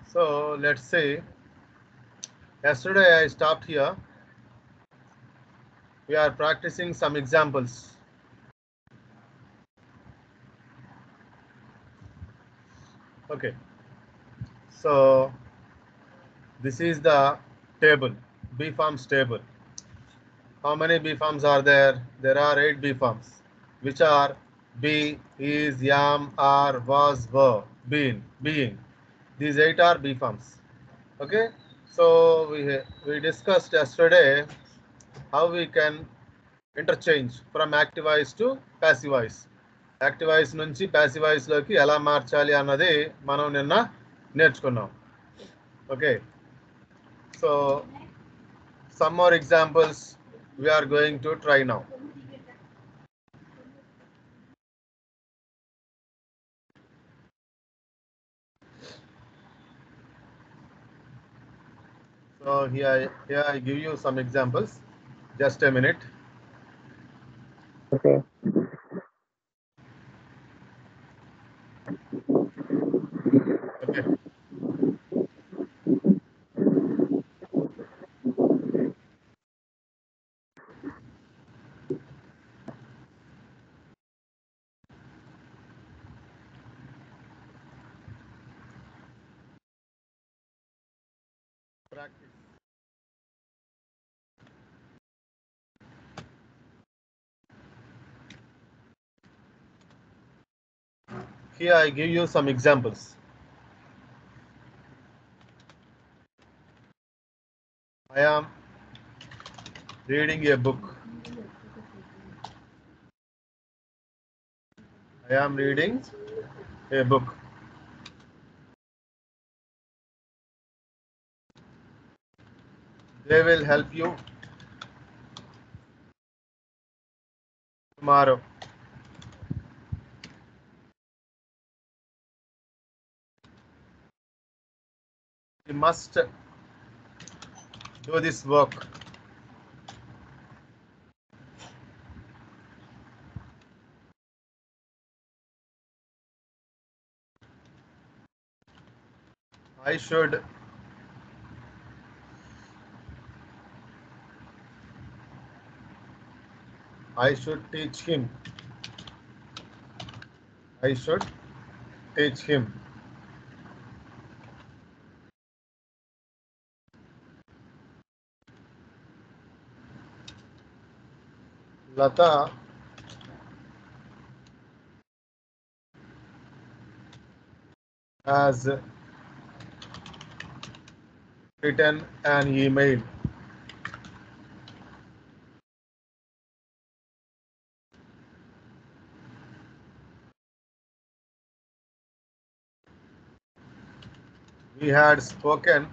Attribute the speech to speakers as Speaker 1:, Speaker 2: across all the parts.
Speaker 1: So let's say yesterday I stopped here. We are practicing some examples. Okay. So this is the table, B farms table. How many B farms are there? There are eight B farms, which are be, is, yam, are, was, were, been, being. These eight are B farms. Okay. So we we discussed yesterday how we can interchange from active voice to passive voice. Active voice నుంచి passive వాయిస్లోకి ఎలా మార్చాలి అన్నది మనం నిన్న నేర్చుకున్నాం okay so some more examples we are going to try now So here, here I give you some examples. Just a minute.
Speaker 2: Okay.
Speaker 1: Okay. Practice. Here I give you some examples. I am reading a book. I am reading a book. They will help you tomorrow. You must do this work. I should I should teach him. I should teach him. Lata has written an email. We had spoken,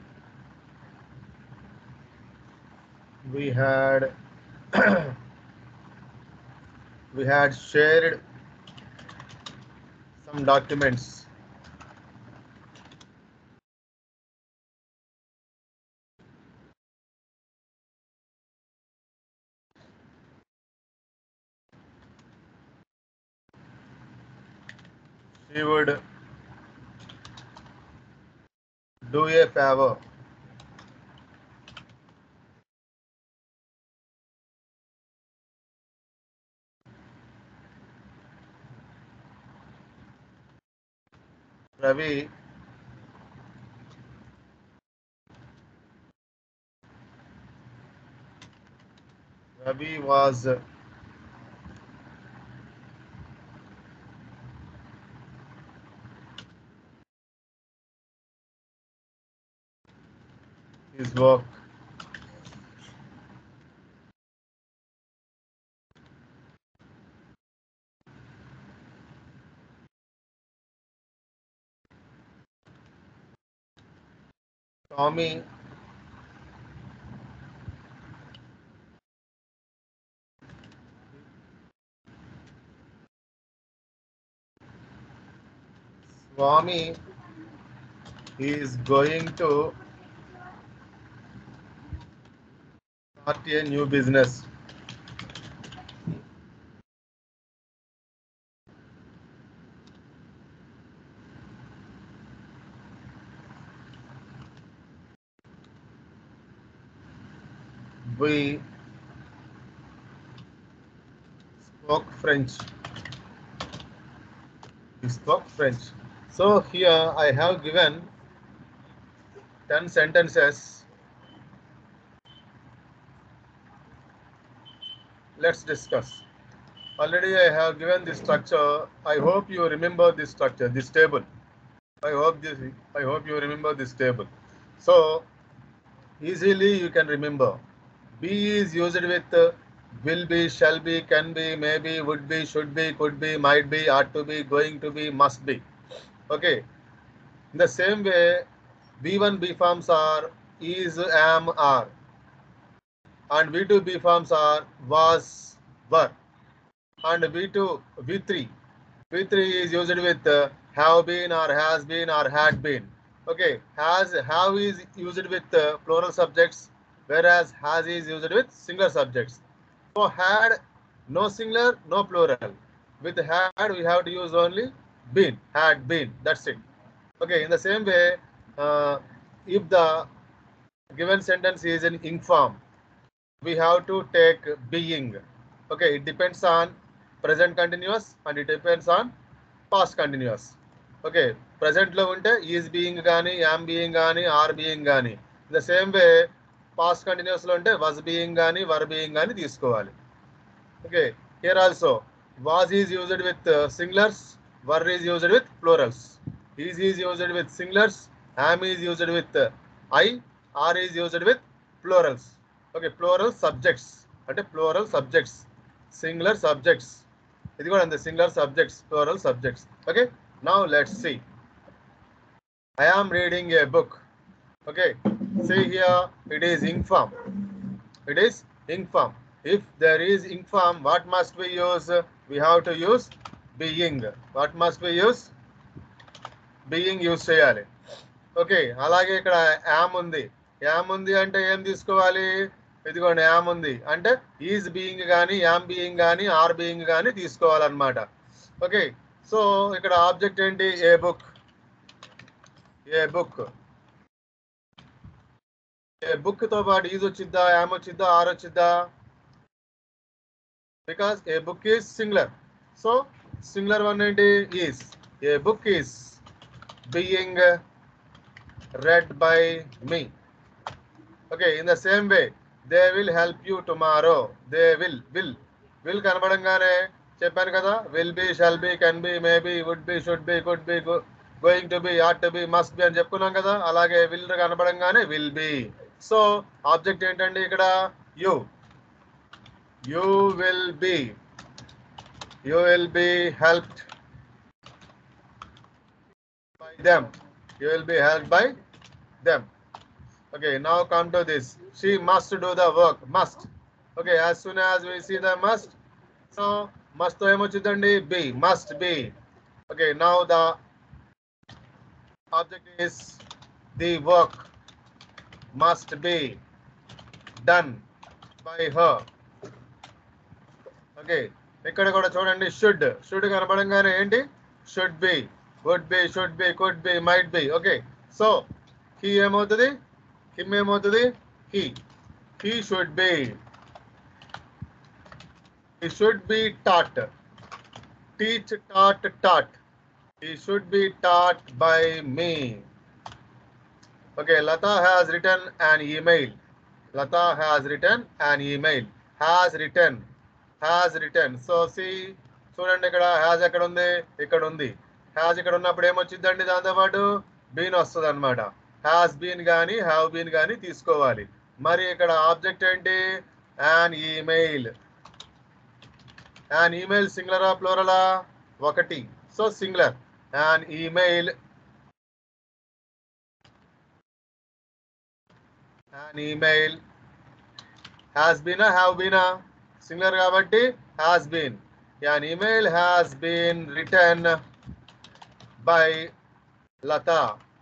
Speaker 1: we had we had shared some documents. She would do a favor. Ravi Ravi was his work. Tommy Swami is going to start a new business. we spoke French. We spoke French. So here I have given 10 sentences. Let's discuss. Already I have given this structure. I hope you remember this structure, this table. I hope this. I hope you remember this table. So easily you can remember. Be is used with uh, will be, shall be, can be, maybe, would be, should be, could be, might be, ought to be, going to be, must be. Okay. In the same way, B1 B forms are is, am, are. And V2 B forms are was, were. And V2, V3. V3 is used with uh, have been or has been or had been. Okay, has have is used with uh, plural subjects, whereas has is used with singular subjects. So had no singular, no plural. With had we have to use only been, had been. That's it. Okay, in the same way, uh, if the given sentence is in ing form, we have to take being. Okay, it depends on present continuous and it depends on past continuous. Okay ప్రజెంట్లో ఉంటే is being కానీ am being కానీ are being కానీ the same way past కంటిన్యూస్లో ఉంటే was being కానీ were being కానీ తీసుకోవాలి okay here also was is used with singulars were is used with plurals is is used with singulars am is used with I are is used with plurals okay plural subjects అంటే plural subjects singular subjects ఇది కూడా అంతే singular subjects plural subjects okay now let's see i am reading a book okay see here it is ink form it is ink form if there is ink form what must we use we have to use being what must we use being use చేయాలి okay అలాగే ఇక్కడ yam ఉంది yam ఉంది అంటే ఏం తీసుకోవాలి ఇదిగోండి am ఉంది అంటే ఈజ్ బీయింగ్ కానీ యామ్ బీయింగ్ కానీ ఆర్ బీయింగ్ కానీ తీసుకోవాలన్నమాట ఓకే సో ఇక్కడ ఆబ్జెక్ట్ ఏంటి a book a book a book తో పాటు ఈజ్ వచ్చిద్దా యామ్ వచ్చిద్దా ఆర్ వచ్చిద్దా because a book is singular so singular one ఏంటి is a book is being read by me okay in the same way they will help you tomorrow they will will will కనబడంగానే చెప్పాను కదా will be shall be can be may be would be should be could be going to be ought to be must be అని చెప్పుకున్నాం కదా అలాగే will కనబడంగానే will be so object ఏంటండి ఇక్కడ you you will be you will be helped by them you will be help by them okay now come to this she must do the work must okay as soon as we see the must so must తో ఏమొచ్చిందండి B must be okay now the object is the work must be done by her okay ఇక్కడ కూడా చూడండి should should కనబడంగానే ఏంటి should be would be should be could be might be okay so he ఏమవుతుంది him ఏమవుతుంది he he should be he should be taught. Teach, taught, taught. He should be taught by me. Okay, Lata has written an email. Lata has written an email. Has written. Has written. So see, చూడండి ఇక్కడ has ఎక్కడ ఉంది ఇక్కడ ఉంది has ఇక్కడ ఉన్నప్పుడు ఏమొచ్చిందండి దాంతోపాటు been వస్తుంది అనమాట హ్యాస్ బీన్ కానీ హ్యావ్ బీన్ కానీ తీసుకోవాలి మరి ఇక్కడ ఆబ్జెక్ట్ ఏంటి an email an email singular ఆ plural ఆ ఒకటి so singular an email an email has been a have been a singular కాబట్టి has been an email has been written by Lata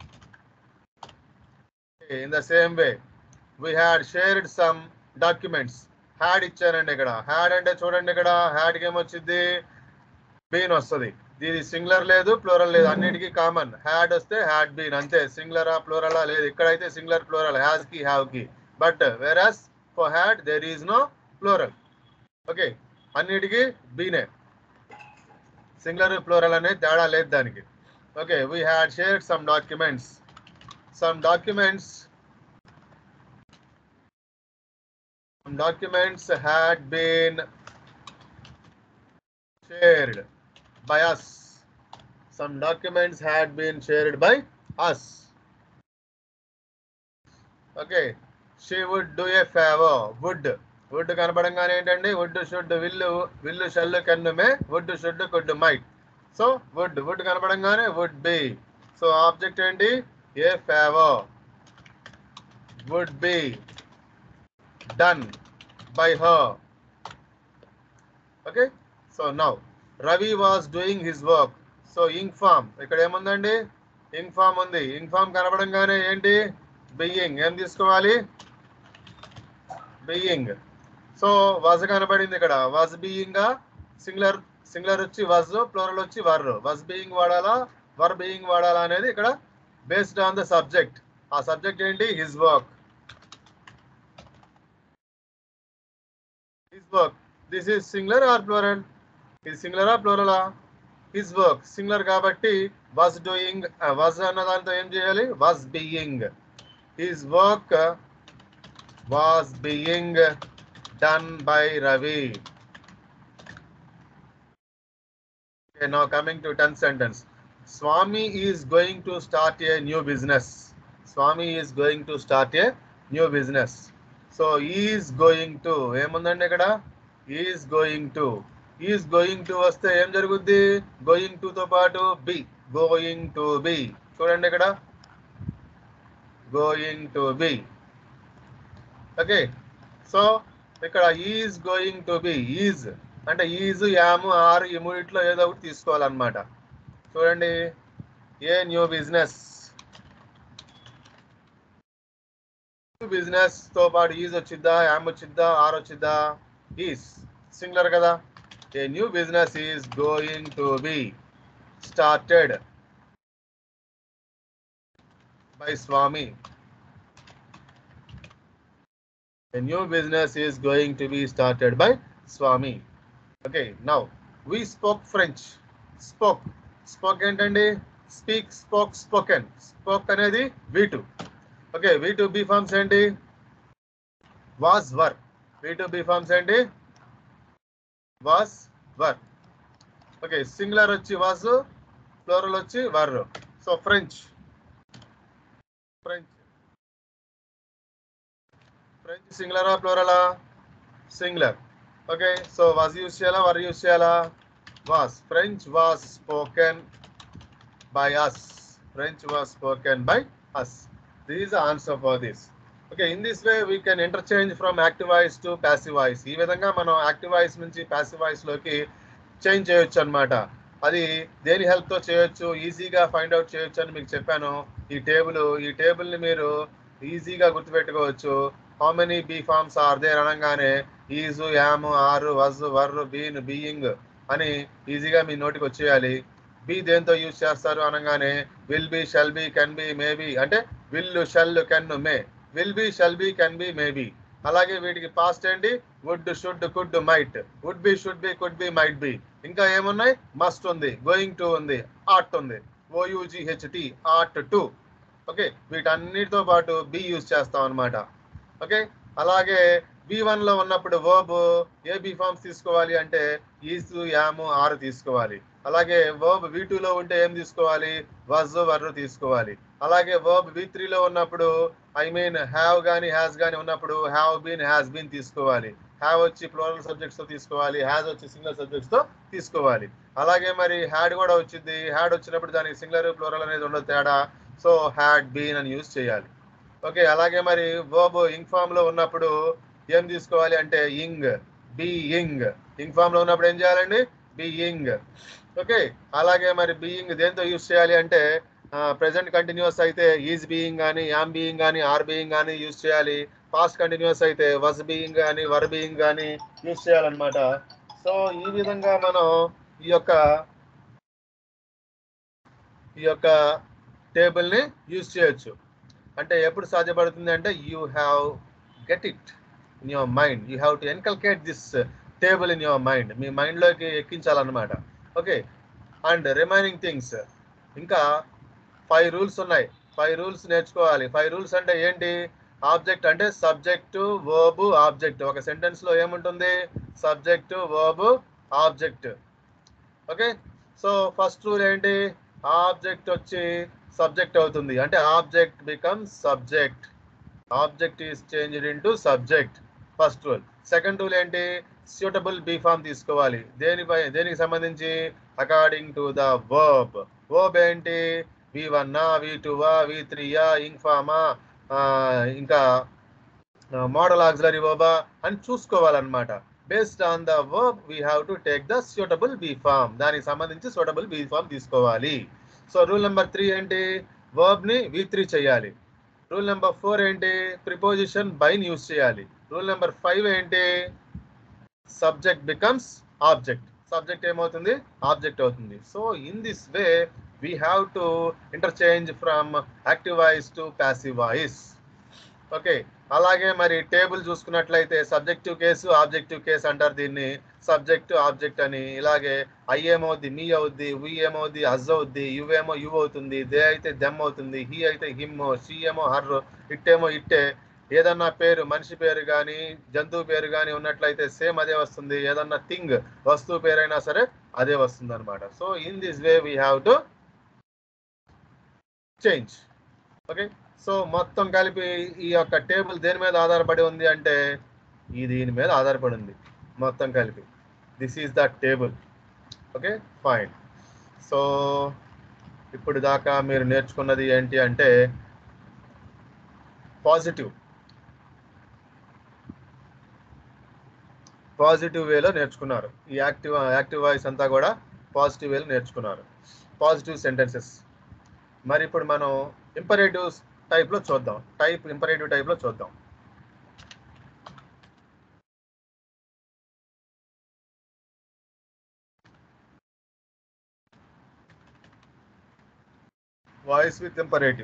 Speaker 1: in the same way we had shared some documents had ఇచ్చానండి ఇక్కడ had అంటే చూడండి ఇక్కడ had కి ఏమొచ్చింది been వస్తుంది ఇది సింగులర్ లేదు ప్లోరల్ లేదు అన్నిటికీ కామన్ హ్యాడ్ వస్తే హ్యాడ్ బీన్ అంతే సింగులరా ప్లోరలా లేదు ఇక్కడైతే సింగులర్ ప్లోరల్ హ్యాస్ కి హ్యావ్ కి but whereas for had there is no plural okay అన్నిటికీ బీనే సింగులర్ ప్లోరల్ అనే తేడా లేదు దానికి okay we had shared some documents some documents some documents had been shared by us. Some documents had been shared by us. Okay. She would do a favor. Would. Would కనపడంగానే ఏంటండి would should will will shall can may would should could might so would would కనపడంగానే would be so object ఏంటి a favour would be done by her. Okay, so now Ravi was doing his work. So ing form ఇక్కడ ఏముందండి ఇంక్ form ఉంది ఇంక్ form కనపడంగానే ఏంటి బియ్యింగ్ ఏం తీసుకోవాలి బియ్యింగ్ so was కనపడింది ఇక్కడ వజ్ బియ్యింగ్ సింగులర్ సింగులర్ వచ్చి వజ్ ప్లోరల్ వచ్చి వర్ వజ్ బియ్యింగ్ వాడాలా వర్ బియ్యింగ్ వాడాలా అనేది ఇక్కడ బేస్డ్ ఆన్ ద సబ్జెక్ట్ ఆ సబ్జెక్ట్ ఏంటి his work his work. This is singular or plural? Is singular or plural? His work. Singular కాబట్టి was doing uh, was అన్న దాంతో ఏం చేయాలి was being. His work uh, was being done by Ravi. Okay, now coming to 10th sentence. Swami is going to start a new business. Swami is going to start a new business. So is going to ఏముందండి ఇక్కడ is going to is going to వస్తే ఏం జరుగుద్ది going to తో పాటు B going to be చూడండి ఇక్కడ going to be okay so ఇక్కడ is going to be is అంటే ఈజ్ యాము ఆర్ ఈ మూడిట్లో ఏదో ఒకటి తీసుకోవాలన్నమాట చూడండి ఏ న్యూ బిజినెస్ బిజినెస్ తో పాటు ఈజ్ వచ్చిద్దా యామ్ వచ్చిద్దా ఆర్ వచ్చిద్దా ఈజ్ సింగులర్ కదా a new business is going to be started by Swami A new business is going to be started by Swami. Okay, now we spoke French. Spoke. Spoke ఏంటండి speak spoke spoken spoke అనేది V two okay V two be forms ఏంటి was were V two be forms ఏంటి was were okay singular వచ్చి was plural వచ్చి were so French French French సింగులరా ప్లోరలా singular okay so was use చేయాలా were use చేయాలా was French was spoken by us French was spoken by us this is answer for this okay in this way we can interchange from active voice to passive voice ఈ విధంగా మనం active voice నుంచి passive voice లోకి change చేయొచ్చు అన్నమాట అది దేని help తో చేయొచ్చు ఈజీగా ఫైండ్ అవుట్ చేయొచ్చు అని మీకు చెప్పాను ఈ టేబుల్ ఈ టేబుల్ ని మీరు ఈజీగా గుర్తుపెట్టుకోవచ్చు how many be forms are there అనగానే is am are was were been being అని ఈజీగా మీ నోటికి వచ్చేయాలి బి దేంతో యూజ్ చేస్తారు అనగానే will be shall be can be may be అంటే will shall can may will be shall be can be may be అలాగే వీటికి పాస్ట్ ఏంటి would should could might would be should be could be might be ఇంకా ఏమున్నాయి must ఉంది going to ఉంది art ఉంది ఓయూజిహెచ్టి art to okay వీటన్నిటితో పాటు బి యూజ్ చేస్తాం అనమాట ఓకే అలాగే బి వన్ లో ఉన్నప్పుడు వర్బ్ ఏ బి ఫార్మ్స్ తీసుకోవాలి అంటే ఈస్ యాము ఆర్ తీసుకోవాలి అలాగే వర్బ్ వి లో ఉంటే ఏం తీసుకోవాలి వజ్ వర్రు తీసుకోవాలి అలాగే వర్బ్ వి లో ఉన్నప్పుడు ఐ మీన్ హ్యావ్ గాని హ్యాస్ గాని ఉన్నప్పుడు హ్యావ్ బీన్ హ్యాస్ బీన్ తీసుకోవాలి హ్యావ్ వచ్చి ప్లోరల్ సబ్జెక్ట్స్ తో తీసుకోవాలి హ్యాస్ వచ్చి సింగిల్ సబ్జెక్ట్స్ తో తీసుకోవాలి అలాగే మరి హ్యాడ్ కూడా వచ్చింది హ్యాడ్ వచ్చినప్పుడు దానికి సింగులర్ ప్లోరల్ అనేది ఉండదు తేడా సో హ్యాడ్ బీన్ అని యూజ్ చేయాలి ఓకే అలాగే మరి వర్బ్ ఇంగ్ ఫామ్ లో ఉన్నప్పుడు ఏం తీసుకోవాలి అంటే ఇంగ్ బీయింగ్ ఇంగ్ ఫామ్ లో ఉన్నప్పుడు ఏం చేయాలండి బీయింగ్ ఓకే అలాగే మరి బీయింగ్ దేంతో యూజ్ చేయాలి అంటే ప్రెసెంట్ కంటిన్యూస్ అయితే ఈజ్ బీయింగ్ కానీ యామ్ బీయింగ్ కానీ ఆర్ బీయింగ్ కానీ యూజ్ చేయాలి పాస్ట్ కంటిన్యూస్ అయితే వస్ బీయింగ్ కానీ వర్ బీయింగ్ కానీ యూజ్ చేయాలన్నమాట సో ఈ విధంగా మనం ఈ యొక్క ఈ యొక్క టేబుల్ని యూజ్ చేయొచ్చు అంటే ఎప్పుడు సాధ్యపడుతుంది అంటే you have get it in your mind you have to inculcate this table in your mind మీ మైండ్లోకి ఎక్కించాలన్నమాట ఓకే అండ్ రిమైనింగ్ థింగ్స్ ఇంకా ఫైవ్ రూల్స్ ఉన్నాయి ఫైవ్ రూల్స్ నేర్చుకోవాలి ఫైవ్ రూల్స్ అంటే ఏంటి ఆబ్జెక్ట్ అంటే సబ్జెక్టు వర్బు ఆబ్జెక్ట్ ఒక సెంటెన్స్ లో ఏముంటుంది subject verb object okay so first rule ఏంటి ఆబ్జెక్ట్ వచ్చి సబ్జెక్ట్ అవుతుంది అంటే object becomes subject object is changed into subject first rule second rule ఏంటి సూటబుల్ బీ ఫామ్ తీసుకోవాలి దేనిపై దేనికి సంబంధించి according to the verb verb ఏంటి వి వన్నా వి టూవా వి త్రీయా ఇంఫామా ఇంకా మోడల్ ఆక్సిలరీ వర్బా అని చూసుకోవాలన్నమాట based on the verb we have to take the suitable be form దానికి సంబంధించి సూటబుల్ బీ ఫామ్ తీసుకోవాలి సో రూల్ నెంబర్ త్రీ ఏంటి వర్బ్ ని వి త్రీ చేయాలి రూల్ నెంబర్ ఫోర్ ఏంటి ప్రిపోజిషన్ బైన్ యూజ్ చేయాలి రూల్ నెంబర్ ఫైవ్ ఏంటి subject becomes object subject ఏమవుతుంది ఆబ్జెక్ట్ అవుతుంది so in this way we have to interchange from active voice to passive voice okay అలాగే మరి table చూసుకున్నట్లయితే subjective case objective case అంటారు దీన్ని subject object అని ఇలాగే ఐ ఏమవుద్ది మీ అవుద్ది వి ఏమవుద్ది అజ్ అవుద్ది యు ఏమో యు అవుతుంది దే అయితే దెమ్ అవుతుంది హీ అయితే హిమ్ షీ ఏమో హర్ ఇట్టేమో ఇట్టే ఏదన్నా పేరు మనిషి పేరు కానీ జంతువు పేరు కానీ ఉన్నట్లయితే సేమ్ అదే వస్తుంది ఏదన్నా థింగ్ వస్తువు పేరైనా సరే అదే వస్తుంది అనమాట so in this way we have to change okay so మొత్తం కలిపి ఈ యొక్క టేబుల్ దేని మీద ఆధారపడి ఉంది అంటే ఈ దీని మీద ఆధారపడి ఉంది మొత్తం కలిపి this is the table okay fine so ఇప్పుడు దాకా మీరు నేర్చుకున్నది ఏంటి అంటే పాజిటివ్ పాజిటివ్ వేలో నేర్చుకున్నారు ఈ యాక్టివ్ యాక్టివ్ వాయిస్ అంతా కూడా పాజిటివ్ వేలో నేర్చుకున్నారు పాజిటివ్ సెంటెన్సెస్ మరి ఇప్పుడు మనం ఇంపరేటివ్ టైప్లో చూద్దాం టైప్ ఇంపరేటివ్ టైప్లో చూద్దాం వాయిస్ విత్ ఇంపరేటివ్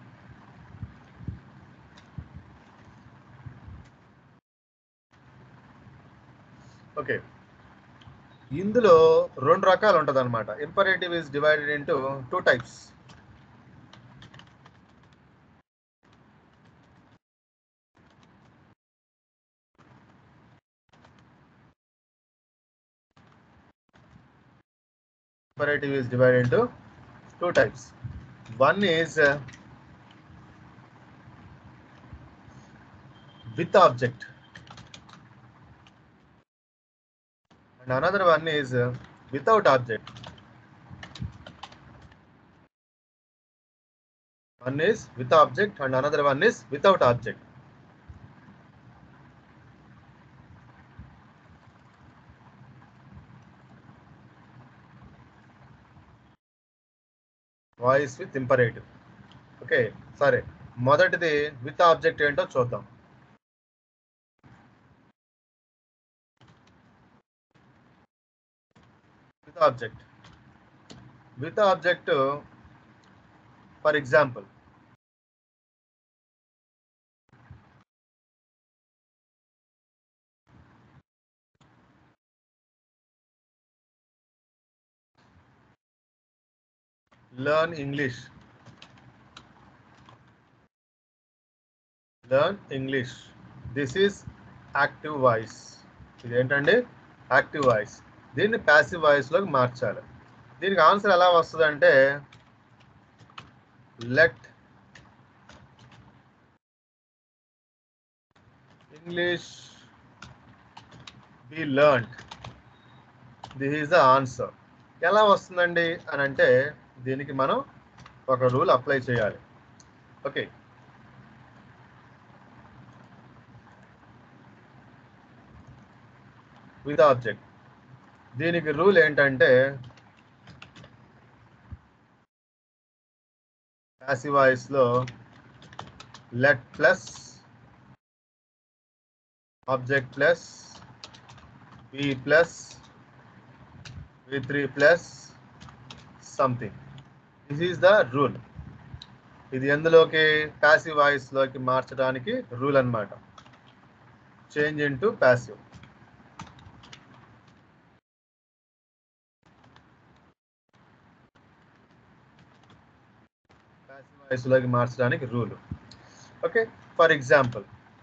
Speaker 1: ఓకే ఇందులో రెండు రకాలు ఉంటుంది అనమాట imperative is divided into two types imperative is divided into two types. One is uh, with object, and another one is uh, without object. One is with object, and another one is without object. Voice with imperative okay సరే మొదటిది with object ఏంటో చూద్దాం with object with object for example learn English. Learn English. This is active voice ఇది ఏంటండి active voice దీన్ని passive వాయిస్లోకి మార్చాలి దీనికి ఆన్సర్ ఎలా వస్తుంది అంటే let English be learned this is the answer ఎలా వస్తుందండి అని అంటే దీనికి మనం ఒక రూల్ అప్లై చేయాలి ఓకే విత్ ఆబ్జెక్ట్ దీనికి రూల్ ఏంటంటే ప్యాసివ్ వాయిస్లో let plus object plus be plus V three plus something this is the rule ఇది ఎందులోకి ప్యాసివ్ వాయిస్లోకి మార్చడానికి రూల్ అన్నమాట change into passive passive వాయిస్లోకి మార్చడానికి రూల్ ఓకే ఫర్ ఎగ్జాంపుల్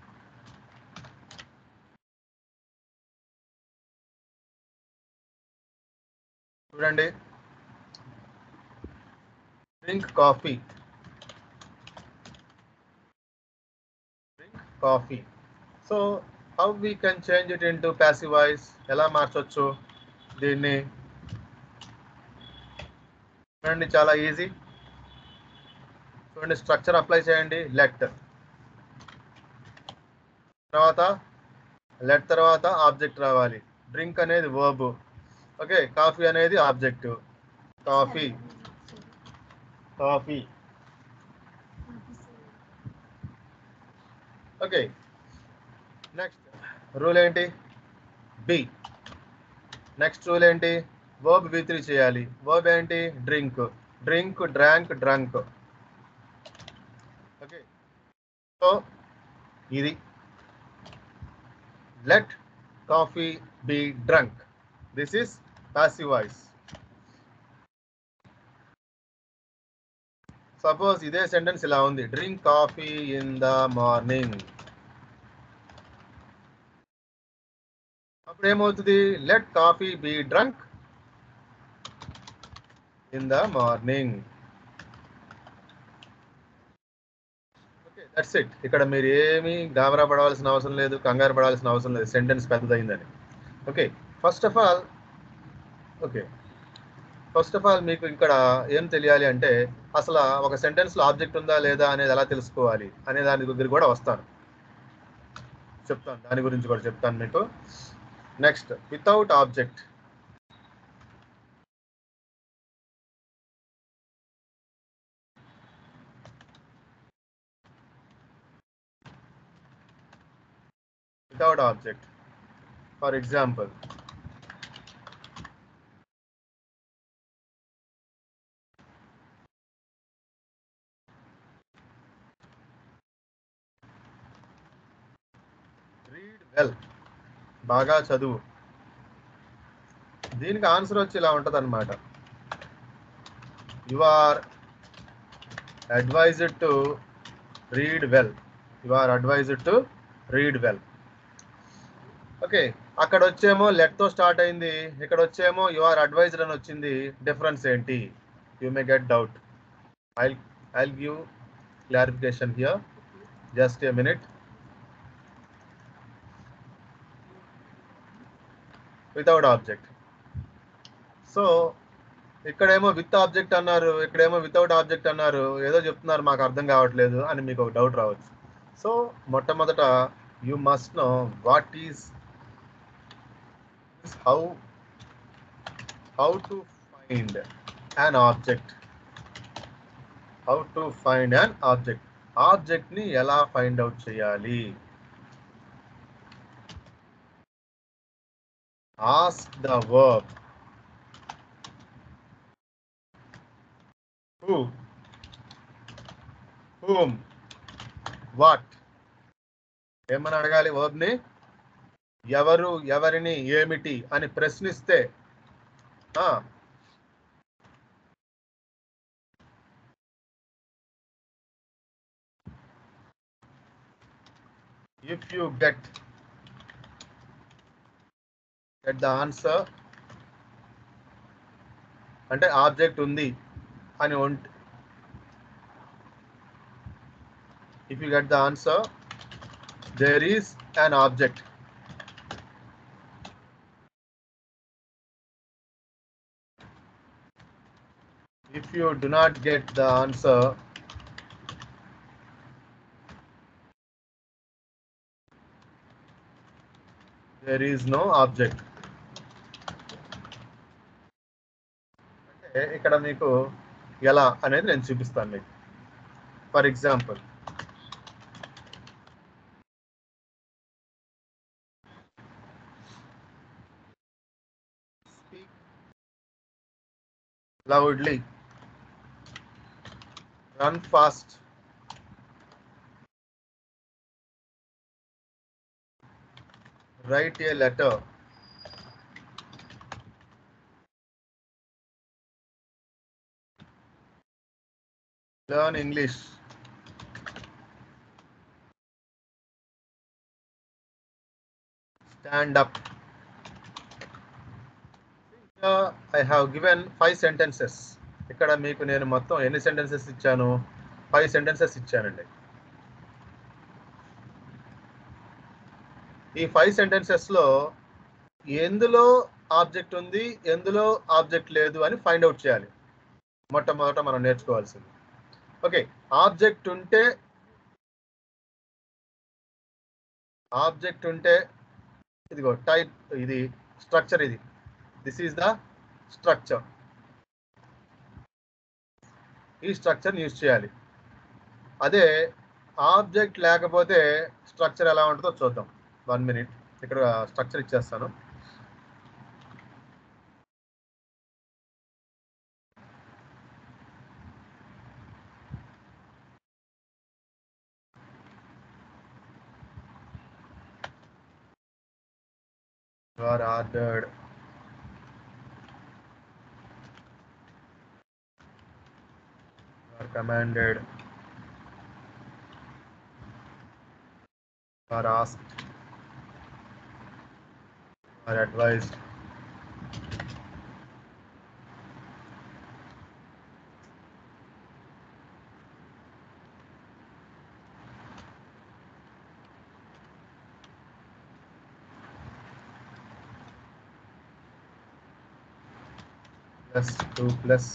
Speaker 1: చూడండి drink coffee drink coffee so how we can change it into passive voice ఎలా మార్చొచ్చు దీన్ని చూడండి చాలా ఈజీ చూడండి స్ట్రక్చర్ అప్లై చేయండి లెట్ తర్వాత లెట్ తర్వాత ఆబ్జెక్ట్ రావాలి డ్రింక్ అనేది వర్బ్ ఓకే కాఫీ అనేది object coffee coffee okay next rule ఏంటి బి నెక్స్ట్ రూల్ ఏంటి వర్బ్ బి త్రీ చేయాలి వర్బ్ ఏంటి drink drink drank drunk okay so ఇది let coffee be drunk this is passive voice suppose ఇదే sentence ఇలా ఉంది drink coffee in the morning అప్పుడు ఏమవుతుంది let coffee be drunk in the morning okay that's it ఇక్కడ మీరు ఏమీ గాబరా పడవలసిన అవసరం లేదు కంగారు పడాల్సిన అవసరం లేదు సెంటెన్స్ పెద్దదైందని okay first of all okay first of all మీకు ఇక్కడ ఏం తెలియాలి అంటే అసలు ఒక సెంటెన్స్లో ఆబ్జెక్ట్ ఉందా లేదా అనేది ఎలా తెలుసుకోవాలి అనే దాని దగ్గర కూడా వస్తాను చెప్తాను దాని గురించి కూడా చెప్తాను మీకు next without object without object for example read well బాగా చదువు దీనికి ఆన్సర్ వచ్చి ఇలా ఉంటుంది అనమాట you are advised to read well you are advised to read well okay అక్కడ వచ్చేమో లెట్ తో స్టార్ట్ అయింది ఇక్కడ వచ్చేమో యు ఆర్ అడ్వైజ్డ్ అని వచ్చింది డిఫరెన్స్ ఏంటి you may get doubt I I give clarification here just a minute without object so ఇక్కడేమో with object అన్నారు ఇక్కడేమో వితౌట్ ఆబ్జెక్ట్ అన్నారు ఏదో చెప్తున్నారు మాకు అర్థం కావట్లేదు అని మీకు ఒక డౌట్ రావచ్చు సో మొట్టమొదట you must know what is how how to find an object how to find an object object ని ఎలా ఫైండ్ అవుట్ చేయాలి ask the verb who whom what ఏమని అడగాలి verb ని ఎవరు ఎవరిని ఏమిటి అని ప్రశ్నిస్తే if you get get the answer అంటే ఆబ్జెక్ట్ ఉంది అని ఉంటే if you get the answer there is an object if you do not get the answer there is no object అంటే ఇక్కడ మీకు ఎలా అనేది నేను చూపిస్తాను మీకు for example speak loudly run fast write a letter learn English stand up I have given five sentences ఇక్కడ మీకు నేను మొత్తం ఎన్ని సెంటెన్సెస్ ఇచ్చాను ఫైవ్ సెంటెన్సెస్ ఇచ్చానండి ఈ ఫైవ్ సెంటెన్సెస్లో ఎందులో ఆబ్జెక్ట్ ఉంది ఎందులో ఆబ్జెక్ట్ లేదు అని ఫైండ్ అవుట్ చేయాలి మొట్టమొదట మనం నేర్చుకోవాల్సింది ఓకే ఆబ్జెక్ట్ ఉంటే ఆబ్జెక్ట్ ఉంటే ఇదిగో టైప్ ఇది స్ట్రక్చర్ ఇది దిస్ ఈస్ ద స్ట్రక్చర్ ఈ స్ట్రక్చర్ యూజ్ చేయాలి అదే ఆబ్జెక్ట్ లేకపోతే స్ట్రక్చర్ ఎలా ఉంటుందో చూద్దాం వన్ మినిట్ ఇక్కడ స్ట్రక్చర్ ఇచ్చేస్తాను You are ordered You are commanded You are asked You are advised plus 2 plus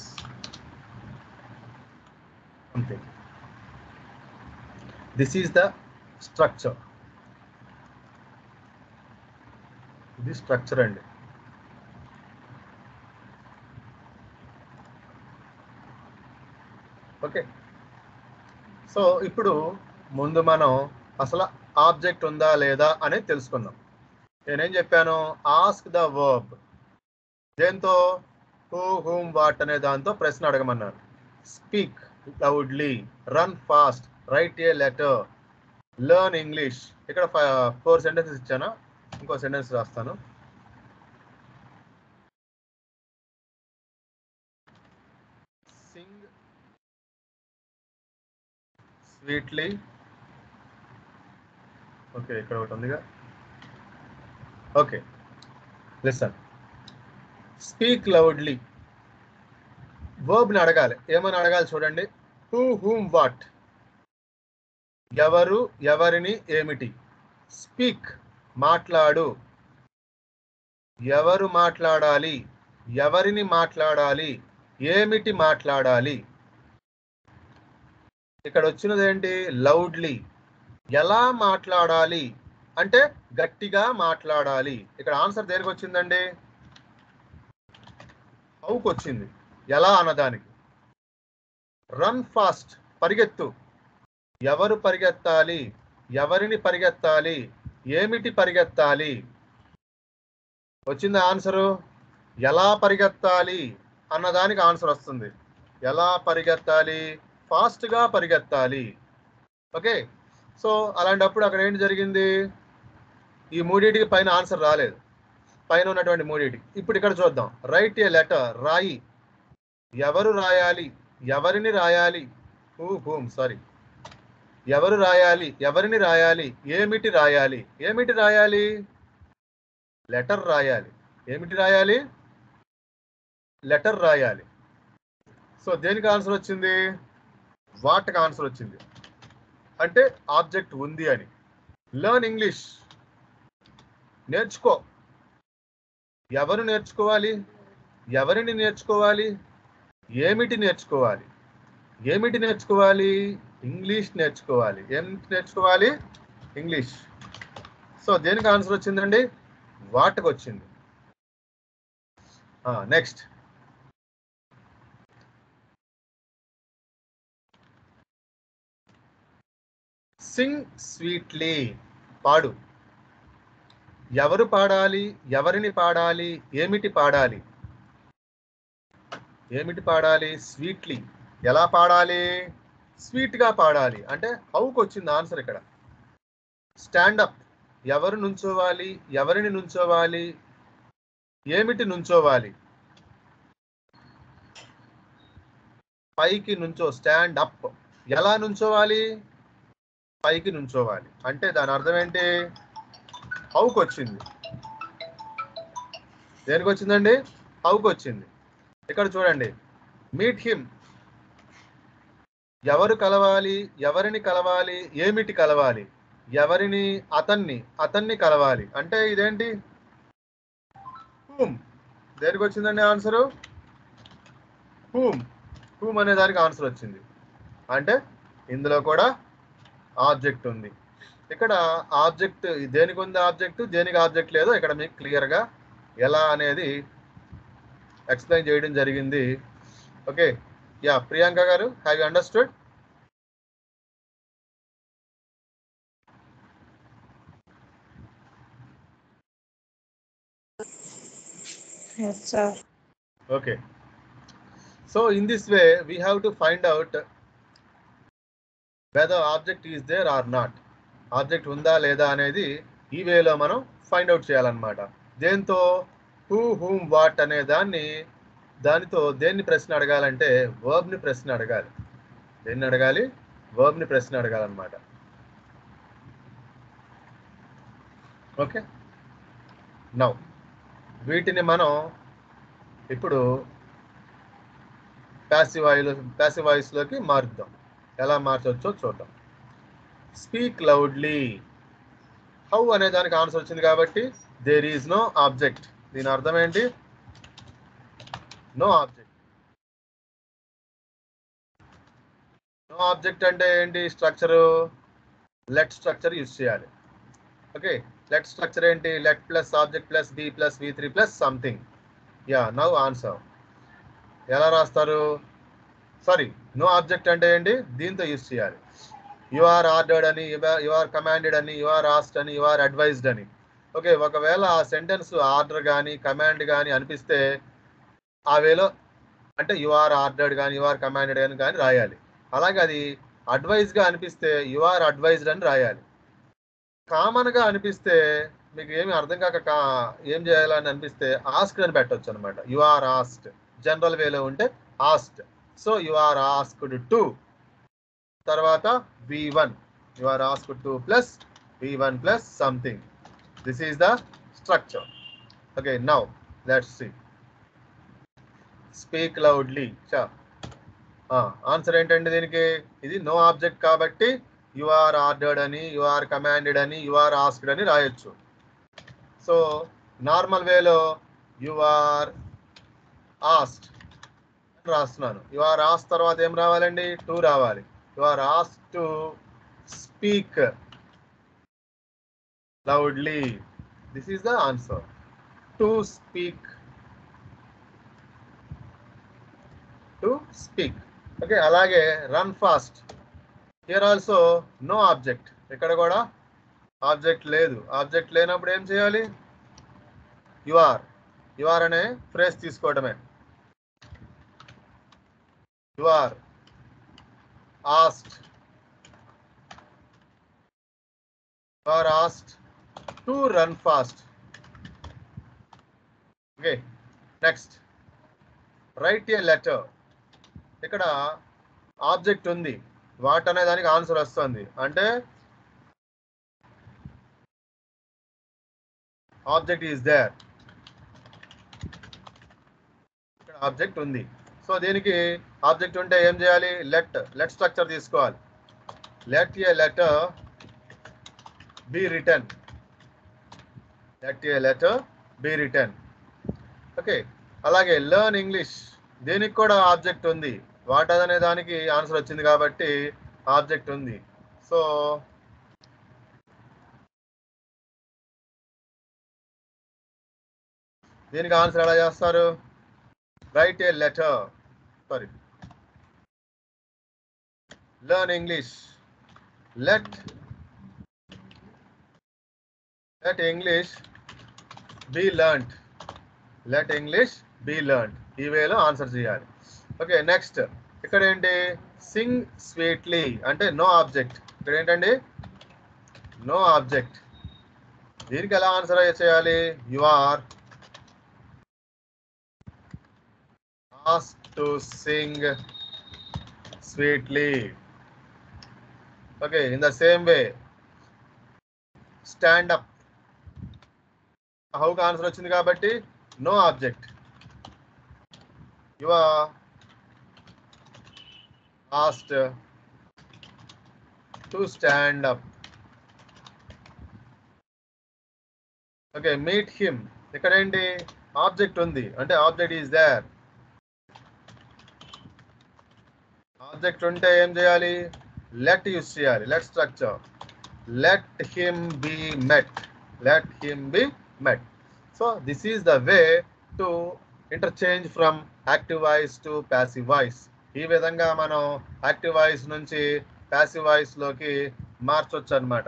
Speaker 1: something. This is the structure. ఇది స్ట్రక్చర్ అండి ఓకే సో ఇప్పుడు ముందు మనం అసలు ఆబ్జెక్ట్ ఉందా లేదా అనేది తెలుసుకుందాం నేనేం చెప్పాను ఆస్క్ ద వర్బ్ దేంతో హూ హూమ్ వాట్ అనే దాంతో ప్రశ్న అడగమన్నారు speak loudly run fast write a letter learn English ఇక్కడ ఫోర్ సెంటెన్సెస్ ఇచ్చాను ఇంకో సెంటెన్స్ రాస్తాను సింగ్ స్వీట్లీ ఓకే ఇక్కడ ఒకటి ఉందిగా ఓకే లిసన్ స్పీక్ లౌడ్లీ వర్బ్ని అడగాలి ఏమని అడగాలి చూడండి హూ హూమ్ వాట్ ఎవరు ఎవరిని ఏమిటి స్పీక్ మాట్లాడు ఎవరు మాట్లాడాలి ఎవరిని మాట్లాడాలి ఏమిటి మాట్లాడాలి ఇక్కడ వచ్చినది ఏంటి లౌడ్లీ ఎలా మాట్లాడాలి అంటే గట్టిగా మాట్లాడాలి ఇక్కడ ఆన్సర్ దేనికి వచ్చిందండి హౌకి వచ్చింది ఎలా అన్నదానికి రన్ ఫాస్ట్ పరిగెత్తు ఎవరు పరిగెత్తాలి ఎవరిని పరిగెత్తాలి ఏమిటి పరిగెత్తాలి వచ్చింది ఆన్సరు ఎలా పరిగెత్తాలి అన్నదానికి ఆన్సర్ వస్తుంది ఎలా పరిగెత్తాలి ఫాస్ట్గా పరిగెత్తాలి ఓకే సో అలాంటప్పుడు అక్కడ ఏంటి జరిగింది ఈ మూడింటికి పైన ఆన్సర్ రాలేదు పైన ఉన్నటువంటి మూడింటికి ఇప్పుడు ఇక్కడ చూద్దాం రైట్ ఏ లెటర్ రాయి ఎవరు రాయాలి ఎవరిని రాయాలి హూ హూమ్ సారీ ఎవరు రాయాలి ఎవరిని రాయాలి ఏమిటి రాయాలి ఏమిటి రాయాలి లెటర్ రాయాలి ఏమిటి రాయాలి లెటర్ రాయాలి సో దేనికి ఆన్సర్ వచ్చింది వాట్కి ఆన్సర్ వచ్చింది అంటే ఆబ్జెక్ట్ ఉంది అని లర్న్ ఇంగ్లీష్ నేర్చుకో ఎవరు నేర్చుకోవాలి ఎవరిని నేర్చుకోవాలి ఏమిటి నేర్చుకోవాలి ఏమిటి నేర్చుకోవాలి ఇంగ్లీష్ నేర్చుకోవాలి ఏమిటి నేర్చుకోవాలి ఇంగ్లీష్ సో దేనికి ఆన్సర్ వచ్చిందండి వాటికి వచ్చింది నెక్స్ట్ సింగ్ స్వీట్లీ పాడు ఎవరు పాడాలి ఎవరిని పాడాలి ఏమిటి పాడాలి ఏమిటి పాడాలి స్వీట్లీ ఎలా పాడాలి స్వీట్ గా పాడాలి అంటే హౌకి వచ్చింది ఆన్సర్ ఇక్కడ స్టాండప్ ఎవరు నుంచోవాలి ఎవరిని నుంచోవాలి ఏమిటి నుంచోవాలి పైకి నుంచో స్టాండ్ అప్ ఎలా నుంచోవాలి పైకి నుంచోవాలి అంటే దాని అర్థం ఏంటి హౌకి వచ్చింది దేనికి వచ్చిందండి హౌకి వచ్చింది ఇక్కడ చూడండి మీట్ హిమ్ ఎవరు కలవాలి ఎవరిని కలవాలి ఏమిటి కలవాలి ఎవరిని అతన్ని అతన్ని కలవాలి అంటే ఇదేంటి హూమ్ దేనికి వచ్చిందండి ఆన్సరు హూమ్ హూమ్ అనే దానికి ఆన్సర్ వచ్చింది అంటే ఇందులో కూడా ఆబ్జెక్ట్ ఉంది ఇక్కడ ఆబ్జెక్ట్ దేనికి ఉంది ఆబ్జెక్ట్ దేనికి ఆబ్జెక్ట్ లేదో ఇక్కడ మీకు క్లియర్గా ఎలా అనేది ఎక్స్ప్లెయిన్ చేయడం జరిగింది okay yeah Priyanka garu have you understood
Speaker 2: Yes, sir.
Speaker 1: Okay. So in this way, we have to find out whether object is there or not. Object ఉందా లేదా అనేది ఈ వేలో మనం ఫైండ్ అవుట్ చేయాలన్నమాట దేంతో హూ హూమ్ వాట్ అనే దాన్ని దానితో దేన్ని ప్రశ్న అడగాలంటే వర్బ్ని ప్రశ్న అడగాలి దేన్ని అడగాలి వర్బ్ని ప్రశ్న అడగాలన్నమాట ఓకే నౌ వీటిని మనం ఇప్పుడు ప్యాసివ్ వాయిలో ప్యాసివ్ వాయిస్లోకి మారుద్దాం ఎలా మార్చవచ్చో చూద్దాం స్పీక్ లౌడ్లీ హౌ అనే దానికి ఆన్సర్ వచ్చింది కాబట్టి దేర్ ఈజ్ నో ఆబ్జెక్ట్ దీని అర్థం ఏంటి నో ఆబ్జెక్ట్ నో ఆబ్జెక్ట్ అంటే ఏంటి స్ట్రక్చరు లెట్ స్ట్రక్చర్ యూజ్ చేయాలి ఓకే లెట్ స్ట్రక్చర్ ఏంటి let plus object plus be plus V three plus something yeah now answer ఎలా రాస్తారు సారీ నో ఆబ్జెక్ట్ అంటే ఏంటి దీంతో యూజ్ చేయాలి యు ఆర్ ఆర్డర్డ్ అని యు ఆర్ కమాండెడ్ అని యు ఆర్ ఆస్ట్ అని యు ఆర్ అడ్వైజ్డ్ అని ఓకే ఒకవేళ ఆ సెంటెన్స్ ఆర్డర్ కానీ కమాండ్ కానీ అనిపిస్తే ఆ వేలో అంటే యు ఆర్ ఆర్డర్డ్ కానీ యు ఆర్ కమాండెడ్ అని కానీ రాయాలి అలాగే అది అడ్వైజ్గా అనిపిస్తే యు ఆర్ అడ్వైజ్డ్ అని రాయాలి కామన్గా అనిపిస్తే మీకు ఏమి అర్థం కాక కా- ఏం చేయాలని అనిపిస్తే ఆస్క్ అని పెట్టొచ్చు అనమాట యు ఆర్ ఆస్ట్ జనరల్ వేలో ఉంటే asked so you are asked to తర్వాత V one you are asked to plus V one plus something this is the structure okay now let's see speak loudly చా answer ఏంటంటే దీనికి ఇది no object కాబట్టి you are ordered అని you are commanded అని you are asked అని రాయొచ్చు so normal వేలో యు ఆర్ ఆస్ట్ రాస్తున్నాను యు ఆర్ ఆస్ తర్వాత ఏం రావాలండి టు రావాలి you are as to speak loudly this is the answer to speak to speak okay అలాగే run fast here also no object ఇక్కడ కూడా ఆబ్జెక్ట్ లేదు ఆబ్జెక్ట్ లేనప్పుడు ఏం చేయాలి యు ఆర్ యు ఆర్ అనే ఫ్రేజ్ తీసుకోవడమే you are asked you are asked to run fast okay next write a letter ఇక్కడ ఆబ్జెక్ట్ ఉంది వాట్ అనే దానికి ఆన్సర్ వస్తుంది అంటే ఆబ్జెక్ట్ ఈస్ దేర్ ఇక్కడ ఆబ్జెక్ట్ ఉంది సో దీనికి ఆబ్జెక్ట్ ఉంటే ఏం చేయాలి లెట్ లెట్ స్ట్రక్చర్ తీసుకోవాలి let a letter be written let a letter be written okay అలాగే లెర్న్ ఇంగ్లీష్ దీనికి కూడా ఆబ్జెక్ట్ ఉంది వాట్ అనే దానికి ఆన్సర్ వచ్చింది కాబట్టి ఆబ్జెక్ట్ ఉంది సో దీనికి ఆన్సర్ ఎలా చేస్తారు write a letter sorry learn English let let English be learned let English be learned ఈ వేలో ఆన్సర్ చేయాలి ఓకే నెక్స్ట్ ఇక్కడ ఏంటి సింగ్ స్వీట్లీ అంటే నో ఆబ్జెక్ట్ ఇక్కడ ఏంటండి నో ఆబ్జెక్ట్ దీనికి ఎలా ఆన్సర్ చేయాలి you are ask to sing sweetly okay in the same way stand up హౌకి ఆన్సర్ వచ్చింది కాబట్టి no object you are asked to stand up okay meet him ఇక్కడ ఏంటి ఆబ్జెక్ట్ ఉంది అంటే ఆబ్జెక్ట్ ఈజ్ దేర్ ఆబ్జెక్ట్ ఉంటే ఏం చేయాలి లెట్ యూస్ చేయాలి let structure let him be met let him be met so this is the way to interchange from active voice to passive voice ఈ విధంగా మనం యాక్టివ్ వాయిస్ నుంచి passive voice లోకి మార్చొచ్చు అనమాట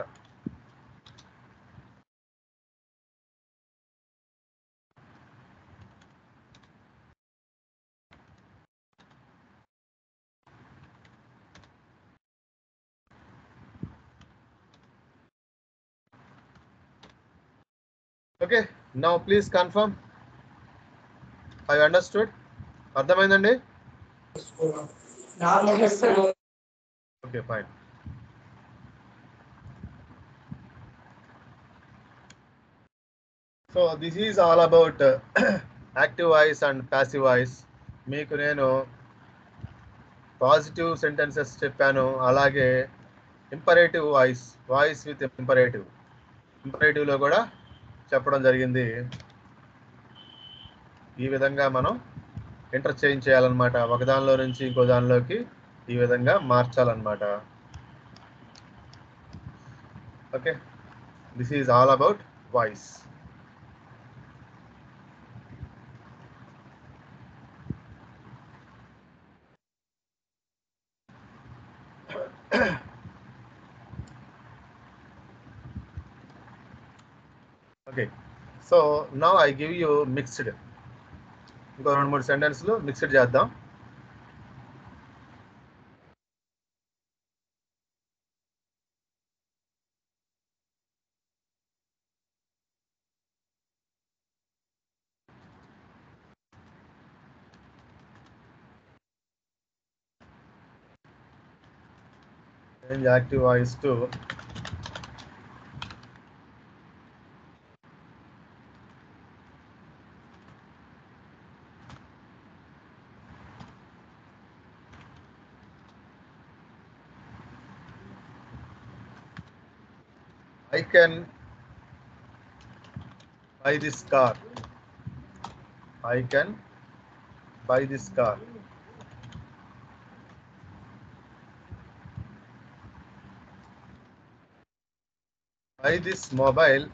Speaker 1: okay now please confirm I understood అర్థమైందండి
Speaker 2: Yes, sir.
Speaker 1: Okay fine so this is all about active voice and passive voice మీకు నేను పాజిటివ్ సెంటెన్సెస్ చెప్పాను అలాగే imperative voice voice with imperative ఇంపరేటివ్లో కూడా చెప్పడం జరిగింది ఈ విధంగా మనం ఇంటర్చేంజ్ చేయాలన్నమాట ఒక దానిలో నుంచి ఇంకో దానిలోకి ఈ విధంగా మార్చాలన్నమాట okay this is all about voice okay so now I give you mixed ఇంకో రెండు మూడు సెంటెన్స్లు మిక్స్డ్ చేద్దాం change active voice to I can buy this car. I can buy this car. Buy this mobile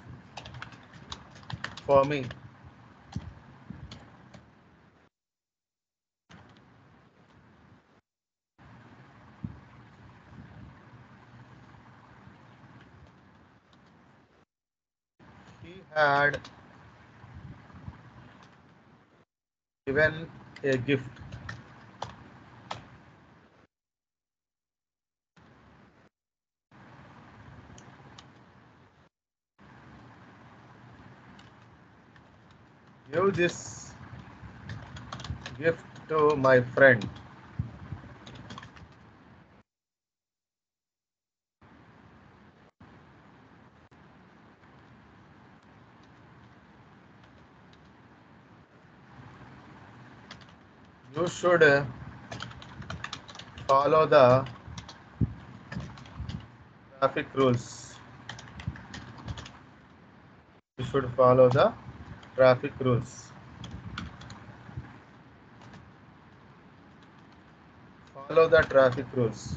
Speaker 1: for me. He had given a gift. Give this gift to my friend. You should uh, follow the traffic rules. You should follow the traffic rules. Follow the traffic rules.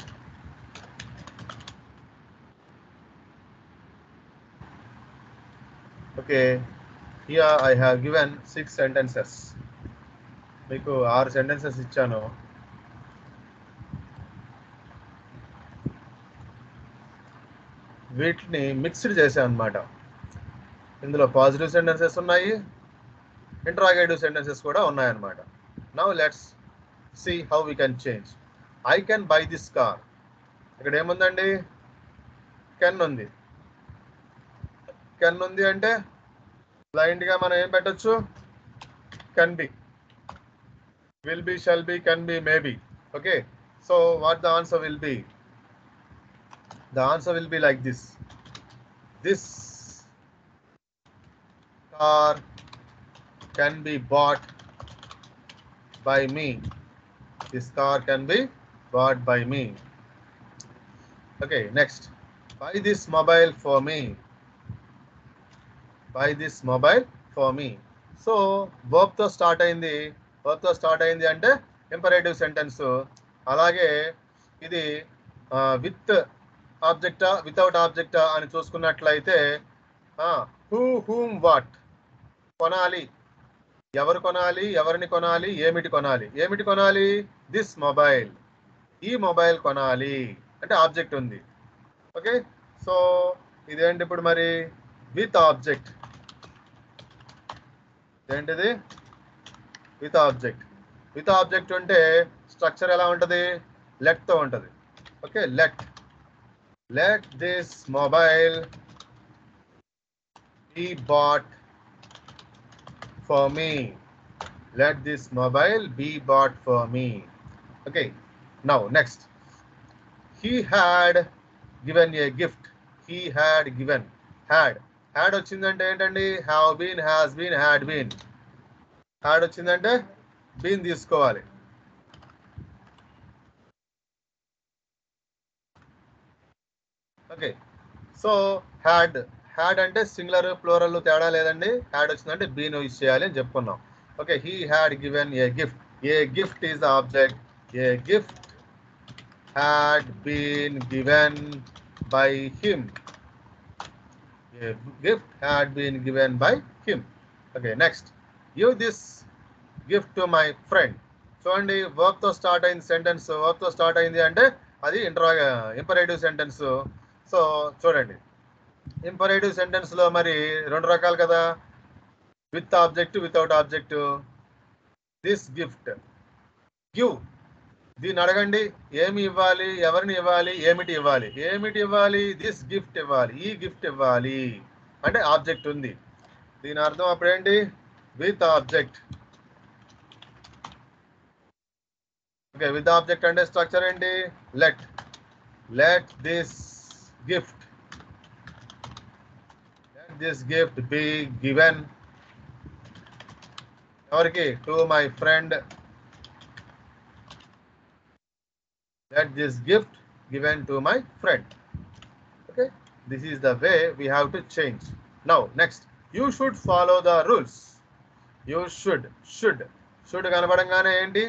Speaker 1: Okay, here I have given six sentences. మీకు ఆరు sentences ఇచ్చాను వీటిని mixed చేశాను అనమాట ఇందులో positive sentences ఉన్నాయి interrogative sentences కూడా ఉన్నాయన్నమాట now let's see how we can change I can buy this car ఇక్కడ ఏముందండి కెన్ ఉంది కెన్ ఉంది అంటే బ్లైండ్ గా మనం ఏం పెట్టొచ్చు can be will be shall be can be may be okay so what the answer will be the answer will be like this this car can be bought by me this car can be bought by me okay next buy this mobile for me buy this mobile for me so verb తో start అయింది verb తో start అయింది అంటే imperative sentence అలాగే ఇది with ఆబ్జెక్టా without ఆబ్జెక్టా అని చూసుకున్నట్లయితే who whom what కొనాలి ఎవరు కొనాలి ఎవరిని కొనాలి ఏమిటి కొనాలి ఏమిటి కొనాలి దిస్ మొబైల్ ఈ మొబైల్ కొనాలి అంటే ఆబ్జెక్ట్ ఉంది ఓకే సో ఇదేంటి ఇప్పుడు మరి విత్ ఆబ్జెక్ట్ ఏంటిది విత్ ఆబ్జెక్ట్ విత్ ఆబ్జెక్ట్ ఉంటే స్ట్రక్చర్ ఎలా ఉంటుంది లెట్ తో ఉంటుంది okay let let this mobile be bought for me let this mobile be bought for me okay now next he had given a gift he had given had had వచ్చిందంటే ఏంటండి have been has been had been had వచ్చిందంటే been తీసుకోవాలి okay so had had అంటే singular plural తేడా లేదండి had వచ్చిందంటే been use చేయాలి అని చెప్పుకున్నాం okay he had given a gift a gift is the object a gift had been given by him. A gift had been given by him. Okay, next. Give this gift to my friend. చూడండి work తో start అయింది sentence work తో start అయింది అంటే అది ఇంట్రా imperative sentence so చూడండి imperative sentence లో మరి రెండు రకాలు కదా with object without object this gift give దీన్ని అడగండి ఏమి ఇవ్వాలి ఎవరిని ఇవ్వాలి ఏమిటి ఇవ్వాలి ఏమిటి ఇవ్వాలి దిస్ గిఫ్ట్ ఇవ్వాలి ఈ గిఫ్ట్ ఇవ్వాలి అంటే ఆబ్జెక్ట్ ఉంది దీని అర్థం అప్పుడేంటి with object okay with object అంటే స్ట్రక్చర్ ఏంటి let let this gift let this gift be given ఎవరికి to my friend let this gift given to my friend okay this is the way we have to change now next you should follow the rules you should should should కనపడంగానే ఏంటి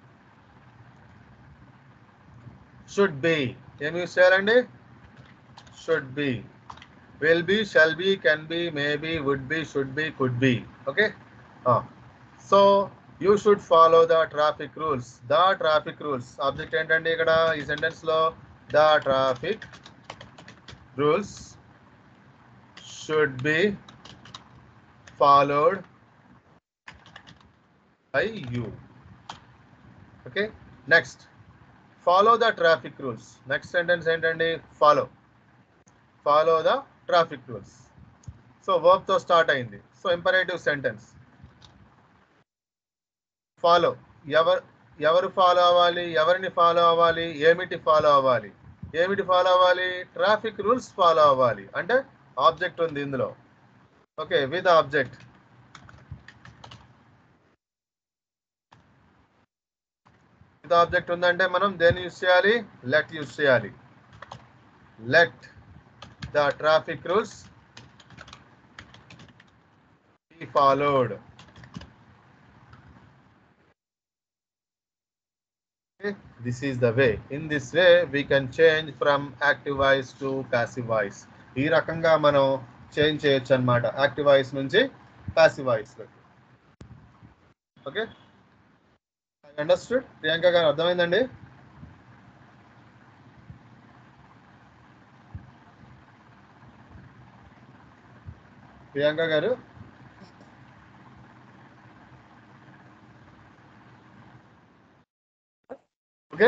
Speaker 1: should be ఏం use చేయాలండి should be will be shall be can be may be would be should be could be okay ah. so you should follow the traffic rules the traffic rules object ఏంటంటే ఇక్కడ ఈ sentence లో the traffic rules should be followed by you okay next follow the traffic rules next sentence ఏంటండి follow follow the traffic rules so work తో start అయింది so imperative sentence follow ఎవరు ఎవరు follow అవ్వాలి ఎవరిని ఫాలో అవ్వాలి ఏమిటి ఫాలో అవ్వాలి ఏమిటి ఫాలో అవ్వాలి ట్రాఫిక్ రూల్స్ ఫాలో అవ్వాలి అంటే ఆబ్జెక్ట్ ఉంది ఇందులో okay with object with object ఉందంటే మనం దేన్ని యూస్ చేయాలి లెట్ యూస్ చేయాలి let the traffic rules be followed Okay, this is the way in this way we can change from active voice to passive voice ఈ రకంగా మనం change చేయొచ్చు అనమాట యాక్టివ్ వాయిస్ నుంచి passive voice okay understood Priyanka garu అర్థమైందండి ప్రియాంక గారు okay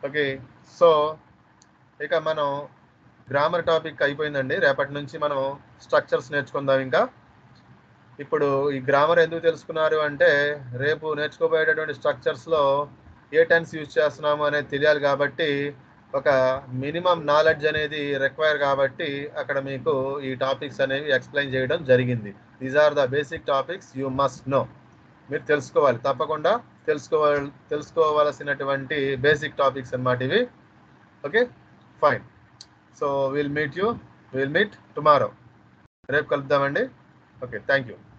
Speaker 1: okay so ఇక మనం గ్రామర్ టాపిక్ అయిపోయిందండి రేపటి నుంచి మనం స్ట్రక్చర్స్ నేర్చుకుందాం ఇంకా ఇప్పుడు ఈ గ్రామర్ ఎందుకు తెలుసుకున్నారు అంటే రేపు నేర్చుకోబోయేటటువంటి స్ట్రక్చర్స్లో ఏ టెన్స్ యూజ్ చేస్తున్నాము అనేది తెలియాలి కాబట్టి ఒక మినిమం నాలెడ్జ్ అనేది రిక్వైర్ కాబట్టి అక్కడ మీకు ఈ టాపిక్స్ అనేవి ఎక్స్ప్లెయిన్ చేయడం జరిగింది these are the basic topics you must know మీరు తెలుసుకోవాలి తప్పకుండా తెలుసుకోవాలి తెలుసుకోవాల్సినటువంటి బేసిక్ టాపిక్స్ అన్నమాట ఇవి okay fine so will meet you will meet tomorrow రేపు కలుద్దామండి ఓకే థ్యాంక్ యూ